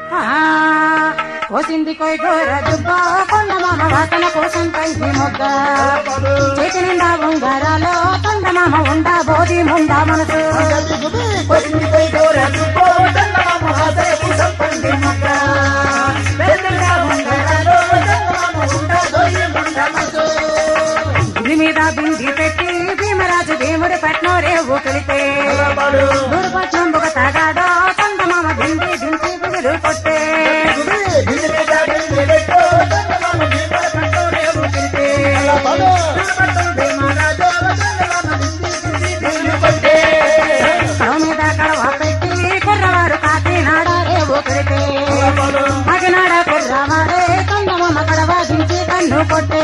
ఆ, కోసింది కొయ్ గోర దుబ్బ కొండ మామ వాసన కోసం పైకి మొగ్గ చేతి నిండా ఉంగరాలో కొండ మామ ఉండా బోధి ముండా మనసు ఇది మీద బింది పెట్టి భీమరాజు భీముడు పట్నం రేవు కలితే దూరపట్నం ఒక తగాడో కొండ మామ బింది దించి బిగులు కొట్టే తల మీద కడవ పెట్టి కుర్రవారు కాకినాడ రేవు కలితే కాకినాడ కుర్రవారే కొండ మామ కడవ దించి కన్ను కొట్టే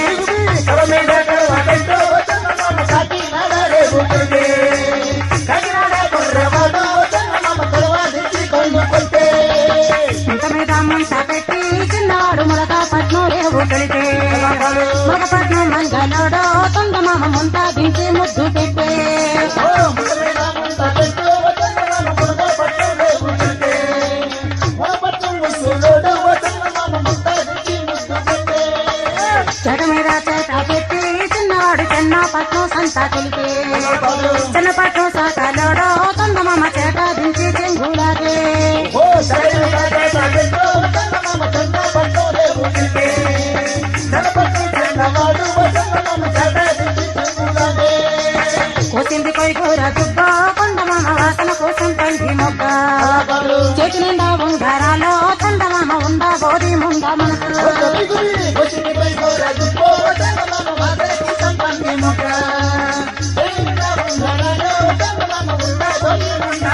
ఇంత మీద ముంత పెట్టి చిన్నవాడు ములక పట్నం రేవు కలితే ములకపట్నం మంగళోడో కొండ మామ ముంత దించి ముద్దు పెట్టే చెట మీద చేత పెట్టి చిన్నవాడు చిన్న పట్నం సంత కలితే చిన్న పట్నం సాకలోడో కొండ మామ చేట దించి చెంగులాగే కోసింది కొయ్యూర దుబ్బ కొండ మామ వాసన కోసం పంది మొగ్గ చేతి నిండా ఉంగరాలో కొండ మామ ఉండా బోధి ముండా మనసు మొక్క